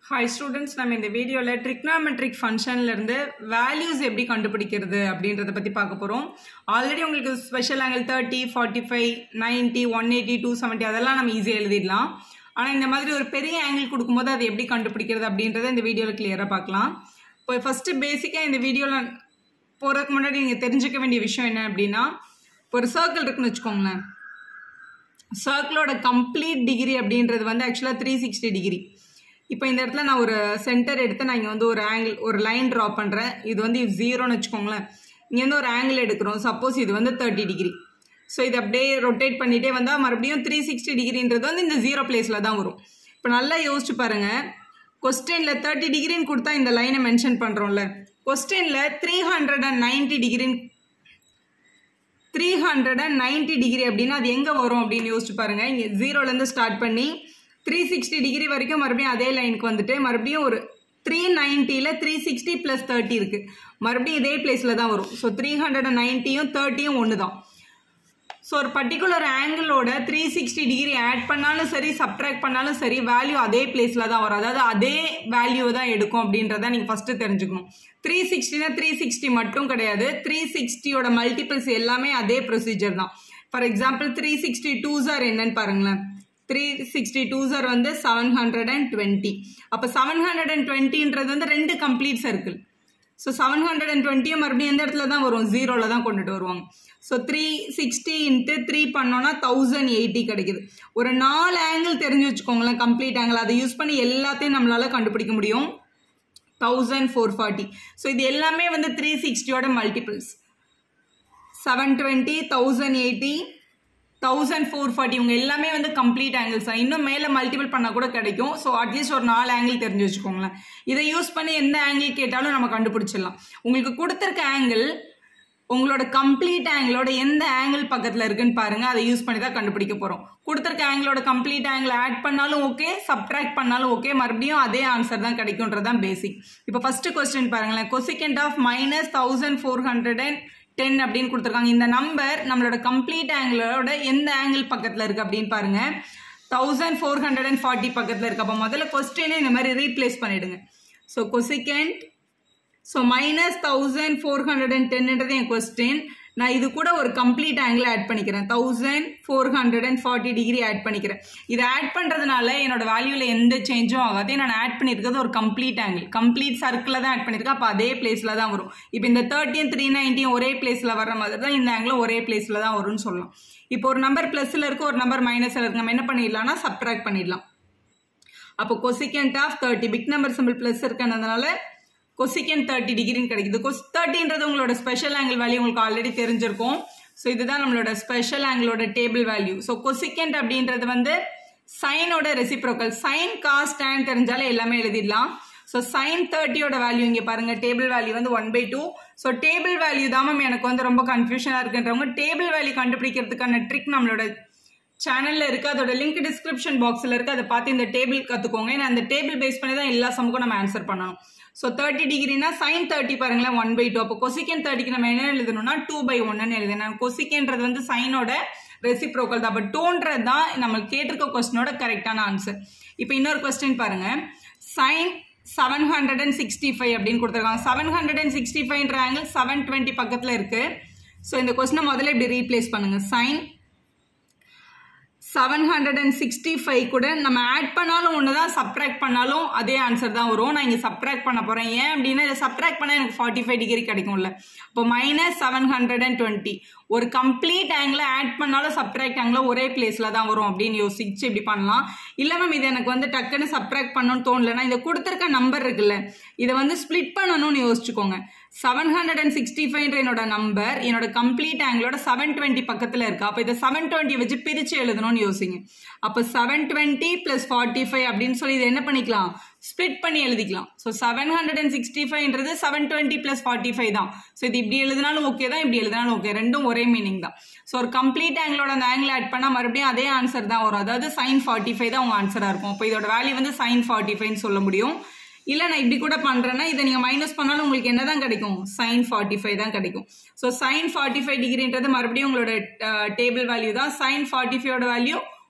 hi students நம்ம இந்த வீடியோவில் ட்ரிக்னாமெட்ரிக் ஃபங்க்ஷன்லேருந்து வேல்யூஸ் எப்படி கண்டுபிடிக்கிறது அப்படின்றத பற்றி பார்க்க போகிறோம் ஆல்ரெடி உங்களுக்கு special angle thirty forty five ninety one eighty two seventy அதெல்லாம் நம்ம ஈஸியாக எழுதிடலாம் ஆனால் இந்த மாதிரி ஒரு பெரிய ஆங்கிள் கொடுக்கும்போது அதை எப்படி கண்டுபிடிக்கிறது அப்படின்றத இந்த வீடியோவில் கிளியராக பார்க்கலாம் இப்போ ஃபஸ்ட்டு பேசிக்காக இந்த வீடியோவில் போகிறதுக்கு முன்னாடி நீங்கள் தெரிஞ்சுக்க வேண்டிய விஷயம் என்ன அப்படின்னா இப்போ ஒரு சர்க்கிள் இருக்குன்னு வச்சுக்கோங்களேன் சர்க்கிளோட கம்ப்ளீட் டிகிரி அப்படின்றது வந்து ஆக்சுவலாக த்ரீ சிக்ஸ்டி டிகிரி இப்போ இந்த இடத்துல நான் ஒரு சென்டர் எடுத்து நான் இங்கே வந்து ஒரு ஆங்கிள் ஒரு லைன் ட்ரா பண்ணுறேன் இது வந்து ஜீரோன்னு வச்சுக்கோங்களேன் இங்கேருந்து ஒரு ஆங்கிள் எடுக்கிறோம் சப்போஸ் இது வந்து தேர்ட்டி டிகிரி ஸோ இது அப்படியே ரொட்டேட் பண்ணிகிட்டே வந்தால் மறுபடியும் த்ரீ சிக்ஸ்டி டிகிரின்றது வந்து இந்த ஜீரோ பிளேஸில் தான் வரும் இப்போ நல்லா யோசிச்சு பாருங்கள் கொஸ்டினில் தேர்ட்டி டிகிரின்னு கொடுத்தா இந்த லைனை மென்ஷன் பண்ணுறோம்ல கொஸ்டினில் த்ரீ ஹண்ட்ரட் அண்ட் நைன்ட்டி டிகிரின்னு three hundred and ninety degree அப்படின்னா அது எங்கே வரும் அப்படின்னு யோசிச்சு பாருங்கள் இங்கே ஜீரோலேருந்து ஸ்டார்ட் பண்ணி த்ரீ சிக்ஸ்டி டிகிரி வரைக்கும் மறுபடியும் அதே லைனுக்கு வந்துட்டு மறுபடியும் ஒரு த்ரீ நைன்ட்டியில் த்ரீ சிக்ஸ்டி ப்ளஸ் தேர்ட்டி இருக்குது மறுபடியும் இதே பிளேஸில் தான் வரும் ஸோ த்ரீ ஹண்ட்ரட் அண்ட் நைன்ட்டியும் தேர்ட்டியும் ஒன்று தான் ஸோ ஒரு பர்டிகுலர் ஆங்கிளோட த்ரீ சிக்ஸ்டி டிகிரி ஆட் பண்ணாலும் சரி சப்ட்ராக்ட் பண்ணாலும் சரி வேல்யூ அதே பிளேஸில் தான் வரும் அதாவது அதே வேல்யூ தான் எடுக்கும் அப்படின்றத நீங்கள் ஃபஸ்ட்டு தெரிஞ்சுக்கணும் த்ரீ சிக்ஸ்டினா த்ரீ சிக்ஸ்டி மட்டும் கிடையாது த்ரீ சிக்ஸ்டியோட மல்டிபிள்ஸ் எல்லாமே அதே ப்ரொசீஜர் தான் for example three sixty twos are என்னன்னு பாருங்களேன் த்ரீ சிக்ஸ்டி டூ சார் வந்து செவன் ஹண்ட்ரட் அண்ட் டுவெண்ட்டி அப்போ செவன் ஹண்ட்ரட் அண்ட் டுவெண்ட்டின்றது வந்து ரெண்டு complete circle so seven hundred and டுவெண்ட்டியும் மறுபடியும் எந்த இடத்துல தான் வரும் ஜீரோவில் தான் கொண்டுட்டு வருவாங்க so three sixty into three பண்ணோன்னா தௌசண்ட் எயிட்டி கிடைக்குது ஒரு நாலு ஆங்கிள் தெரிஞ்சு வச்சுக்கோங்களேன் கம்ப்ளீட் ஆங்கிள் அதை யூஸ் பண்ணி எல்லாத்தையும் நம்மளால கண்டுபிடிக்க முடியும் தௌசண்ட் ஃபோர் ஃபார்ட்டி ஸோ இது எல்லாமே வந்து த்ரீ சிக்ஸ்டியோட multiples seven twenty thousand eighty thousand four forty இவங்க எல்லாமே வந்து கம்ப்ளீட் ஆங்கிள்ஸ் தான் இன்னும் மேலே மல்டிபிள் பண்ணால் கூட கிடைக்கும் ஸோ அட்லீஸ்ட் ஒரு நாலு ஆங்கிள் தெரிஞ்சு வச்சுக்கோங்களேன் இதை யூஸ் பண்ணி எந்த ஆங்கிள் கேட்டாலும் நம்ம கண்டுபிடிச்சிடலாம் உங்களுக்கு கொடுத்துருக்க ஆங்கிள் உங்களோட கம்ப்ளீட் ஆங்கிளோட எந்த ஆங்கிள் பக்கத்தில் இருக்குன்னு பாருங்க அதை யூஸ் பண்ணி தான் கண்டுபிடிக்க போகிறோம் கொடுத்துருக்க ஆங்கிளோட கம்ப்ளீட் ஆங்கிள் ஆட் பண்ணாலும் ஓகே சப்ட்ராக்ட் பண்ணாலும் ஓகே மறுபடியும் அதே ஆன்சர் தான் கிடைக்கும்ன்றது தான் பேசிக் இப்போ ஃபர்ஸ்ட் கொஸ்டின் பாருங்களேன் cosecant of minus thousand four hundred and ten அப்படின்னு கொடுத்துருக்காங்க இந்த நம்பர் நம்மளோட கம்ப்ளீட் ஆங்கிளோட எந்த ஆங்கிள் பக்கத்தில் இருக்குது அப்படின்னு பாருங்க thousand four hundred and forty பக்கத்தில் இருக்கு அப்போ முதல்ல கொஸ்டினே இந்த மாதிரி ரீப்ளேஸ் பண்ணிடுங்க so cosecant so minus thousand four hundred and டென்ன்றது என் கொஸ்டின் நான் இது கூட ஒரு கம்ப்ளீட் ஆங்கிள் ஆட் பண்ணிக்கிறேன் thousand four hundred and forty degree add பண்ணிக்கிறேன் இதை ஆட் பண்ணுறதுனால என்னோட வேல்யூவில் எந்த சேஞ்சும் ஆகாது நான் ஆட் பண்ணியிருக்கிறது ஒரு கம்ப்ளீட் ஆங்கிள் கம்ப்ளீட் சர்க்கிளில் தான் ஆட் பண்ணியிருக்கேன் அப்போ அதே பிளேஸில் தான் வரும் இப்போ இந்த தேர்ட்டியும் த்ரீ நைன்ட்டியும் ஒரே பிளேஸில் வர மாதிரி தான் இந்த ஆங்கிளும் ஒரே பிளேஸில் தான் வரும்னு சொல்லலாம் இப்போ ஒரு நம்பர் ப்ளஸில் இருக்கு ஒரு நம்பர் மைனஸில் இருக்கு நம்ம என்ன பண்ணிடலாம்னா சப்ட்ராக்ட் பண்ணிடலாம் அப்போ cosecant of thirty big number simple plus இருக்குன்றதுனால கொசிகன் தேர்ட்டி டிகிரின்னு கிடைக்குது கொஸ் தேர்ட்டின்றது உங்களோட ஸ்பெஷல் ஆங்கிள் வேல்யூ உங்களுக்கு ஆல்ரெடி தெரிஞ்சிருக்கும் ஸோ இதுதான் நம்மளோட ஸ்பெஷல் ஆங்கிளோட டேபிள் வேல்யூ ஸோ கொசிகெண்ட் அப்படின்றது வந்து சைனோட ரெசிப்ரோக்கல் சைன் காஸ் டேன் தெரிஞ்சாலே எல்லாமே எழுதிடலாம் ஸோ சைன் தேர்ட்டியோட வேல்யூ இங்கே பாருங்க டேபிள் வேல்யூ வந்து one by two so table value தான் மேம் எனக்கு வந்து ரொம்ப கன்ஃபியூஷனாக இருக்குன்றவங்க டேபிள் வேல்யூ கண்டுபிடிக்கிறதுக்கான ட்ரிக் நம்மளோட சேனலில் இருக்குது அதோட லிங்க் டிஸ்கிரிப்ஷன் பாக்ஸில் இருக்குது அதை பார்த்து இந்த டேபிள் கற்றுக்கோங்க ஏன்னா அந்த டேபிள் பேஸ் பண்ணி தான் எல்லா சமுக்கும் நம்ம ஆன்சர் பண்ணணும் ஸோ தேர்ட்டி டிகிரினா சைன் தேர்ட்டி பாருங்களேன் ஒன் பை டூ அப்போ கொசிக்கன் தேர்ட்டிக்கு நம்ம என்ன எழுதணும்னா டூ பை ஒன்னு எழுதணும் கொசிக்கன்றது வந்து சைனோட ரெசிப்ரோக்கல் தான் அப்போ டூன்றது தான் நம்மளுக்கு கேட்டிருக்க கொஸ்டினோட கரெக்டான ஆன்சர் இப்போ இன்னொரு கொஸ்டின் பாருங்க sine seven hundred and sixty five அப்படின்னு கொடுத்துருக்காங்க செவன் ஹண்ட்ரட் அண்ட் சிக்ஸ்டி ஃபைவ்ன்ற ஆங்கிள் செவன் டுவெண்ட்டி பக்கத்தில் இருக்கு ஸோ இந்த கொஸ்டினை முதல்ல இப்படி ரீப்ளேஸ் பண்ணுங்க sine seven hundred and sixty five கூட நம்ம ஆட் பண்ணாலும் ஒன்று தான் சப்ட்ராக்ட் பண்ணாலும் அதே ஆன்சர் தான் வரும் நான் இங்கே சப்ட்ராக்ட் பண்ண போகிறேன் ஏன் அப்படின்னா இதை சப்ட்ராக்ட் பண்ணால் எனக்கு ஃபார்ட்டி ஃபைவ் டிகிரி கிடைக்கும்ல இப்போ minus seven hundred and twenty ஒரு கம்ப்ளீட் ஆங்கிள் ஆட் பண்ணாலும் சப்ட்ராக்ட் ஆங்கிள் ஒரே பிளேஸில் தான் வரும் அப்படின்னு யோசிச்சு இப்படி பண்ணலாம் இல்லை மேம் இது எனக்கு வந்து டக்குன்னு சப்ட்ராக்ட் பண்ணணும்னு தோணலைன்னா இதை கொடுத்துருக்க நம்பர் இருக்குல்ல இதை வந்து ஸ்ப்ளிட் பண்ணணும்னு யோசிச்சுக்கோங்க செவன் ஹண்ட்ரட் அண்ட் சிக்ஸ்டி ஃபைவ்ன்ற என்னோட நம்பர் என்னோட கம்ப்ளீட் ஆங்கிளோட செவன் டுவெண்ட்டி பக்கத்தில் இருக்கு அப்போ இதை செவன் டுவெண்ட்டி வச்சு பிரித்து எழுதணும்னு யோசிங்க அப்போ seven twenty plus forty five அப்படின்னு சொல்லி இதை என்ன பண்ணிக்கலாம் ஸ்ப்ளிட் பண்ணி எழுதிக்கலாம் so seven hundred and sixty ஃபைவ்ன்றது seven twenty plus forty five தான் ஸோ இது இப்படி எழுதினாலும் ஓகே தான் இப்படி எழுதினாலும் ஓகே ரெண்டும் ஒரே மீனிங் தான் ஸோ ஒரு கம்ப்ளீட் ஆங்கிளோட அந்த ஆங்கிள் ஆட் பண்ணால் மறுபடியும் அதே ஆன்சர் தான் வரும் அதாவது சைன் ஃபார்ட்டி ஃபைவ் தான் உங்கள் ஆன்சராக இருக்கும் அப்போ இதோட வேல்யூ வந்து சைன் ஃபார்ட்டி ஃபைவ்னு சொல்ல முடியும் இல்லை நான் இப்படி கூட பண்ணுறேன்னா இதை நீங்கள் மைனஸ் பண்ணாலும் உங்களுக்கு என்ன தான் கிடைக்கும் சைன் ஃபார்ட்டி ஃபைவ் தான் கிடைக்கும் ஸோ சைன் ஃபார்ட்டி ஃபைவ் டிகிரின்றது மறுபடியும் உங்களோட டேபிள் வேல்யூ தான் சைன் ஃபார்ட்டி ஃபைவோட value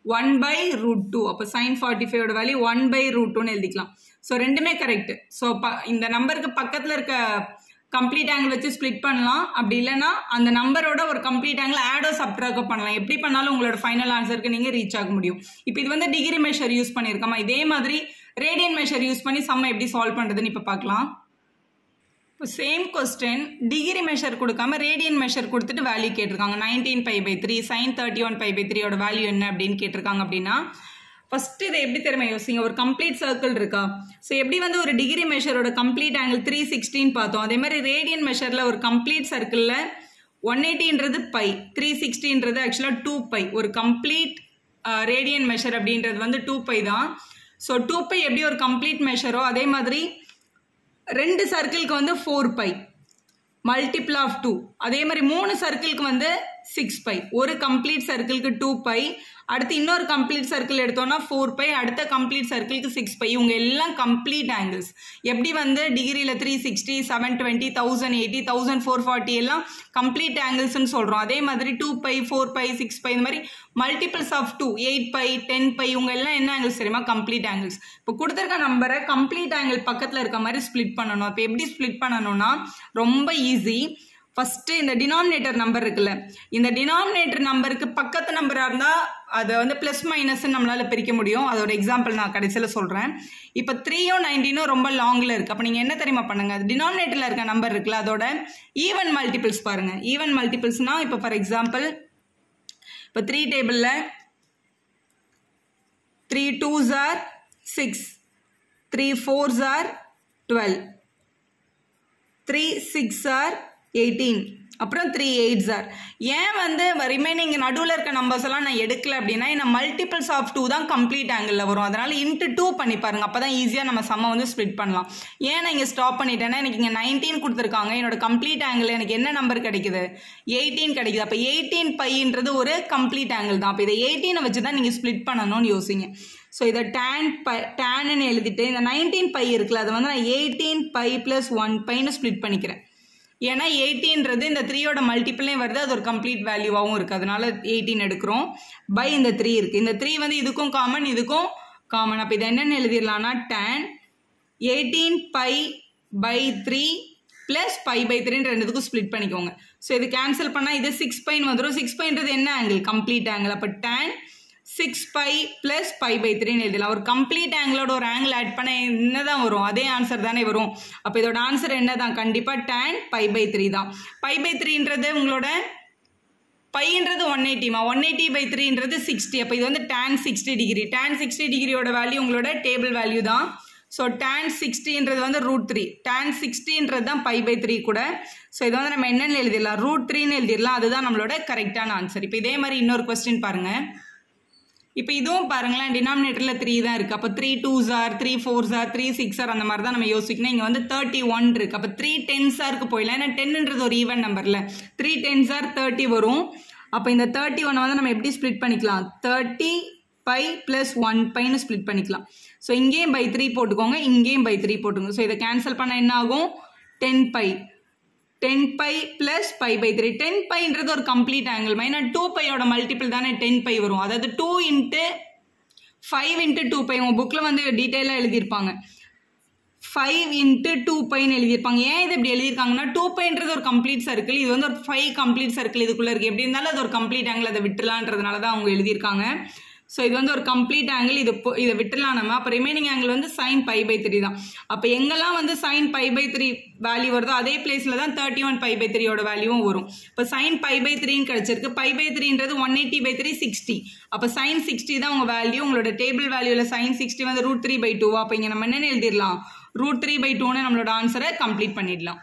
one by root two அப்போ சைன் ஃபார்ட்டி ஃபைவோட வேல்யூ ஒன் பை ரூட் டூன்னு எழுதிக்கலாம் ஸோ ரெண்டுமே கரெக்ட் ஸோ ப இந்த நம்பருக்கு பக்கத்தில் இருக்க கம்ப்ளீட் ஆங்கிள் வச்சு ஸ்ப்ளிட் பண்ணலாம் அப்படி இல்லைன்னா அந்த நம்பரோட ஒரு கம்ப்ளீட் ஆங்கிள் ஆடோ சப்ட்ராக்கோ பண்ணலாம் எப்படி பண்ணாலும் உங்களோட ஃபைனல் ஆன்சருக்கு நீங்கள் ரீச் ஆக முடியும் இப்போ இது வந்து டிகிரி மெஷர் யூஸ் பண்ணியிருக்கோமா இதே மாதிரி ரேடியன் மெஷர் யூஸ் பண்ணி சம்ம எப்படி சால்வ் பண்ணுறதுன்னு இப்போ பார்க்கலாம் இப்போ சேம் கொஸ்டின் டிகிரி மெஷர் கொடுக்காம ரேடியன் மெஷர் கொடுத்துட்டு வேல்யூ கேட்டிருக்காங்க nineteen pi by three sine thirty one pi by த்ரீயோட வேல்யூ என்ன அப்படின்னு கேட்டிருக்காங்க அப்படின்னா ஃபர்ஸ்ட் இதை எப்படி தெரியுமா யோசிங்க ஒரு கம்ப்ளீட் சர்க்கிள் இருக்கா ஸோ எப்படி வந்து ஒரு டிகிரி மெஷரோட கம்ப்ளீட் ஆங்கிள் த்ரீ சிக்ஸ்டின்னு பார்த்தோம் அதே மாதிரி ரேடியன் மெஷரில் ஒரு கம்ப்ளீட் சர்க்கிளில் ஒன் எயிட்டின்றது பை த்ரீ சிக்ஸ்டின்றது ஆக்சுவலாக டூ பை ஒரு கம்ப்ளீட் ரேடியன் மெஷர் அப்படின்றது வந்து டூ பை தான் ஸோ டூ பை எப்படி ஒரு கம்ப்ளீட் மெஷரோ அதே மாதிரி ரெண்டு சர்க்கிளுக்கு வந்து four pi multiple of two அதே மாதிரி மூணு சர்க்கிளுக்கு வந்து சிக்ஸ் பை ஒரு கம்ப்ளீட் சர்க்கிளுக்கு டூ பை அடுத்து இன்னொரு கம்ப்ளீட் சர்க்கிள் எடுத்தோம்னா ஃபோர் பை அடுத்த கம்ப்ளீட் சர்க்கிளுக்கு சிக்ஸ் பை இவங்க எல்லாம் கம்ப்ளீட் ஆங்கிள்ஸ் எப்படி வந்து டிகிரியில் three sixty seven twenty thousand eighty thousand four forty எல்லாம் கம்ப்ளீட் ஆங்கிள்ஸ்னு சொல்கிறோம் அதே மாதிரி two pi four pi six pi இந்த மாதிரி multiples of two eight pi ten pi இவங்க எல்லாம் என்ன ஆங்கிள்ஸ் தெரியுமா கம்ப்ளீட் ஆங்கிள்ஸ் இப்போ கொடுத்துருக்க நம்பரை கம்ப்ளீட் ஆங்கிள் பக்கத்தில் இருக்க மாதிரி ஸ்ப்ளிட் பண்ணணும் இப்போ எப்படி ஸ்ப்ளிட் பண்ணணும்னா ரொம்ப ஈஸி ஃபஸ்ட்டு இந்த டினாமினேட்டர் நம்பர் இருக்குல்ல இந்த டினாமினேட்டர் நம்பருக்கு பக்கத்து நம்பராக இருந்தால் அதை வந்து ப்ளஸ் மைனஸ்ன்னு நம்மளால் பிரிக்க முடியும் அதோட எக்ஸாம்பிள் நான் கடைசியில் சொல்கிறேன் இப்போ த்ரீயும் நைன்டீனும் ரொம்ப லாங்கில் இருக்குது அப்போ நீங்கள் என்ன தெரியுமா பண்ணுங்கள் அது டினாமினேட்டரில் இருக்க நம்பர் இருக்குல்ல அதோட ஈவன் மல்டிபிள்ஸ் பாருங்கள் ஈவன் மல்டிபிள்ஸ்னால் இப்போ ஃபார் எக்ஸாம்பிள் இப்போ த்ரீ டேபிளில் three twos are six three fours are twelve three six are eighteen அப்புறம் த்ரீ எயிட் சார் ஏன் வந்து ரிமைனிங் நடுவில் இருக்க நம்பர்ஸ் எல்லாம் நான் எடுக்கல அப்படின்னா என்ன மல்டிபிள்ஸ் ஆஃப் டூ தான் கம்ப்ளீட் ஆங்கிளில் வரும் அதனால் இன்ட்டு டூ பண்ணி பாருங்க அப்போ தான் ஈஸியாக நம்ம சம்ம வந்து ஸ்ப்ளிட் பண்ணலாம் ஏன் நான் இங்கே ஸ்டாப் பண்ணிட்டேன்னா எனக்கு இங்கே நைன்டீன் கொடுத்துருக்காங்க என்னோட கம்ப்ளீட் ஆங்கிள் எனக்கு என்ன நம்பர் கிடைக்குது எயிட்டீன் கிடைக்குது அப்போ எயிட்டீன் பைன்றது ஒரு கம்ப்ளீட் ஆங்கிள் தான் அப்போ இதை எயிட்டீனை வச்சு தான் நீங்கள் ஸ்ப்ளிட் பண்ணணும்னு யோசிங்க ஸோ இதை டேன் பை டேன்னு எழுதிட்டு இந்த நைன்டீன் பை இருக்குல்ல அதை வந்து நான் எயிட்டீன் பை ப்ளஸ் ஒன் பைன்னு ஸ்ப்ளிட் பண்ணிக்கிறேன் ஏன்னா எயிட்டீன்றது இந்த த்ரீயோட மல்டிபிள்லேயும் வருது அது ஒரு கம்ப்ளீட் வேல்யூவாகவும் இருக்குது அதனால எயிட்டீன் எடுக்கிறோம் பை இந்த த்ரீ இருக்குது இந்த த்ரீ வந்து இதுக்கும் காமன் இதுக்கும் காமன் அப்போ இதை என்னென்னு எழுதிடலாம்னா tan eighteen pi by three plus pi by த்ரீன்னு ரெண்டுத்துக்கும் ஸ்ப்ளிட் பண்ணிக்கோங்க ஸோ இது கேன்சல் பண்ணால் இது சிக்ஸ் பைன் வந்துடும் சிக்ஸ் பைன்றது என்ன ஆங்கிள் கம்ப்ளீட் ஆங்கிள் அப்போ tan six pi plus pi by த்ரீன்னு எழுதலாம் ஒரு கம்ப்ளீட் ஆங்கிளோட ஒரு ஆங்கிள் ஆட் பண்ண என்ன தான் வரும் அதே ஆன்சர் தானே வரும் அப்போ இதோட ஆன்சர் என்ன தான் கண்டிப்பாக டேன் பை பை த்ரீ தான் பை பை த்ரீன்றது உங்களோட பைன்றது ஒன் எயிட்டிமா ஒன் எயிட்டி பை த்ரீன்றது சிக்ஸ்டி அப்போ இது வந்து tan sixty degree tan sixty டிகிரியோட வேல்யூ உங்களோட டேபிள் வேல்யூ தான் ஸோ டேன் சிக்ஸ்டின்றது வந்து ரூட் த்ரீ டேன் சிக்ஸ்டின்றது தான் பை பை த்ரீ கூட ஸோ இதை வந்து நம்ம என்னென்னு எழுதிடலாம் ரூட் த்ரீன்னு எழுதிடலாம் அதுதான் நம்மளோட கரெக்டான ஆன்சர் இப்போ இதே மாதிரி இன்னொரு கொஸ்டின் பாருங்கள் இப்போ இதுவும் பாருங்களேன் டினாமினேட்டரில் த்ரீ தான் இருக்குது அப்போ three twos are three fours are three sixes are அந்த மாதிரி தான் நம்ம யோசிக்கணும் இங்கே வந்து தேர்ட்டி ஒன் இருக்குது அப்போ த்ரீ டென் சாருக்கு போயிடலாம் ஏன்னா டென்ன்றது ஒரு ஈவன் நம்பரில் த்ரீ டென் சார் தேர்ட்டி வரும் அப்போ இந்த தேர்ட்டி ஒன்னை வந்து நம்ம எப்படி ஸ்ப்ளிட் பண்ணிக்கலாம் தேர்ட்டி பை ப்ளஸ் ஒன் பைன்னு ஸ்ப்ளிட் பண்ணிக்கலாம் ஸோ இங்கேயும் பை த்ரீ போட்டுக்கோங்க இங்கேயும் பை த்ரீ போட்டுக்கோங்க ஸோ இதை கேன்சல் பண்ண என்ன ஆகும் ten pi ten pi plus pi by three ten பைன்றது ஒரு கம்ப்ளீட் ஆங்கிள் ஏன்னா டூ பையோட மல்டிபிள் தானே டென் பை வரும் அதாவது two into five into two pi உங்கள் புக்கில் வந்து டீட்டெயிலாக எழுதியிருப்பாங்க ஃபைவ் இன்ட்டு டூ பைன்னு எழுதியிருப்பாங்க ஏன் இது இப்படி எழுதியிருக்காங்கன்னா டூ பைன்றது ஒரு கம்ப்ளீட் சர்க்கிள் இது வந்து ஒரு ஃபைவ் கம்ப்ளீட் சர்க்கிள் இதுக்குள்ளே இருக்குது எப்படி இருந்தாலும் அது ஒரு கம்ப்ளீட் ஆங்கிள் அதை விட்டுலான்றதுனால தான் அவங்க எழுதியிருக்காங்க ஸோ இது வந்து ஒரு கம்ப்ளீட் ஆங்கிள் இது இப்போ இதை விட்டுலாம் நம்ம அப்போ ரிமைனிங் ஆங்கிள் வந்து சைன் பை பை த்ரீ தான் அப்போ எங்கெல்லாம் வந்து sine pi by three value வருதோ அதே பிளேஸில் தான் தேர்ட்டி ஒன் பை பை த்ரீயோட வேல்யூவும் வரும் இப்போ சைன் பை பை த்ரீன்னு கிடச்சிருக்கு பை பை த்ரீன்றது one eighty by three sixty அப்போ சைன் சிக்ஸ்டி தான் உங்கள் வேல்யூ உங்களோட டேபிள் வேல்யூவில் சைன் சிக்ஸ்டி வந்து ரூட் த்ரீ பை டூ அப்போ இங்கே நம்ம என்னென்னு எழுதிடலாம் ரூட் த்ரீ பை டூன்னு நம்மளோட ஆன்சரை கம்ப்ளீட் பண்ணிடலாம்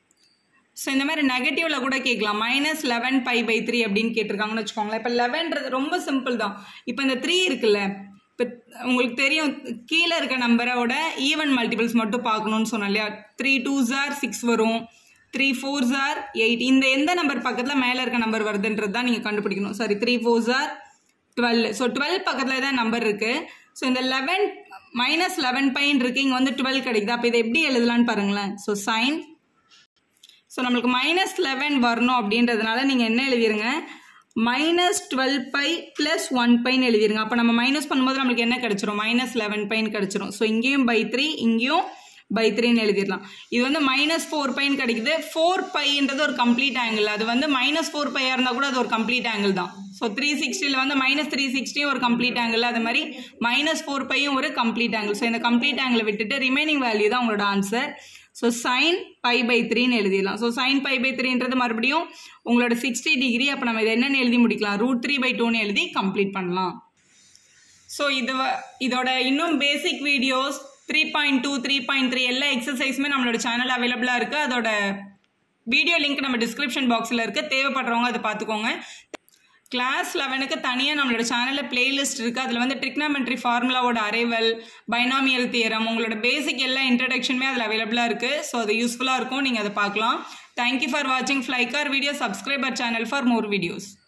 ஸோ இந்த மாதிரி நெகட்டிவில் கூட கேட்கலாம் minus eleven pi by three அப்படின்னு கேட்டிருக்காங்கன்னு வச்சுக்கோங்களேன் இப்போ லெவன்றது ரொம்ப சிம்பிள் தான் இப்போ இந்த த்ரீ இருக்குல்ல இப்போ உங்களுக்கு தெரியும் கீழே இருக்க நம்பரோட ஈவன் மல்டிபிள்ஸ் மட்டும் பார்க்கணும்னு சொன்னோம் இல்லையா த்ரீ டூ ஜார் சிக்ஸ் வரும் த்ரீ ஃபோர் ஜார் எயிட் இந்த எந்த நம்பர் பக்கத்தில் மேலே இருக்க நம்பர் வருதுன்றது தான் நீங்கள் கண்டுபிடிக்கணும் sorry three four are twelve so twelve பக்கத்தில் தான் நம்பர் இருக்குது ஸோ இந்த லெவன் மைனஸ் லெவன் பைன் இருக்குது இங்கே வந்து டுவெல் கிடைக்குது அப்போ இதை எப்படி எழுதலான்னு பாருங்களேன் ஸோ சைன் ஸோ நம்மளுக்கு மைனஸ் லெவன் வரணும் அப்படின்றதுனால நீங்கள் என்ன எழுதிருங்க minus twelve pi plus one பைன்னு எழுதிருங்க அப்போ நம்ம மைனஸ் பண்ணும்போது நம்மளுக்கு என்ன கிடைச்சிரும் மைனஸ் லெவன் பைன்னு கிடைச்சிரும் ஸோ இங்கேயும் பை த்ரீ இங்கேயும் பை த்ரீன்னு எழுதிடலாம் இது வந்து மைனஸ் ஃபோர் பைன்னு கிடைக்குது ஃபோர் பைன்றது ஒரு கம்ப்ளீட் ஆங்கிள் அது வந்து மைனஸ் ஃபோர் பையாக இருந்தால் கூட அது ஒரு கம்ப்ளீட் ஆங்கிள் தான் ஸோ த்ரீ சிக்ஸ்டியில் வந்து மைனஸ் த்ரீ சிக்ஸ்டியும் ஒரு கம்ப்ளீட் ஆங்கிள் அது மாதிரி மைனஸ் ஃபோர் பையும் ஒரு கம்ப்ளீட் ஆங்கிள் ஸோ இந்த கம்ப்ளீட் ஆங்கிளை விட்டுட்டு ரிமைனிங் வேல்யூ தான் உங்களோட answer so sine pi by த்ரீன்னு எழுதிடலாம் ஸோ சைன் பை பை த்ரீன்றது மறுபடியும் உங்களோட சிக்ஸ்டி டிகிரி அப்போ நம்ம இதை என்னென்னு எழுதி முடிக்கலாம் ரூட் த்ரீ பை டூன்னு எழுதி கம்ப்ளீட் பண்ணலாம் ஸோ இது வ- இதோட இன்னும் basic videos three point two three point three எல்லா எக்ஸசைஸுமே நம்மளோட சேனல் அவைலபிளாக இருக்குது அதோட வீடியோ லிங்க் நம்ம டிஸ்கிரிப்ஷன் பாக்ஸில் இருக்குது தேவைப்படுறவங்க அதை பார்த்துக்கோங்க கிளாஸ் லெவனுக்கு தனியாக நம்மளோட சேனலில் பிளேலிஸ்ட் இருக்குது அதில் வந்து ட்ரிக்னாமெட்ரி ஃபார்முலாவோட அரைவல் பைனாமியல் தியரம் உங்களோட பேசிக் எல்லா இன்ட்ரடக்ஷனுமே அதில் அவைலபிளாக இருக்குது ஸோ அது யூஸ்ஃபுல்லாக இருக்கும் நீங்கள் அதை பார்க்கலாம் தேங்க்யூ ஃபார் வாட்சிங் ஃப்ளைக்கார் video subscriber channel for more videos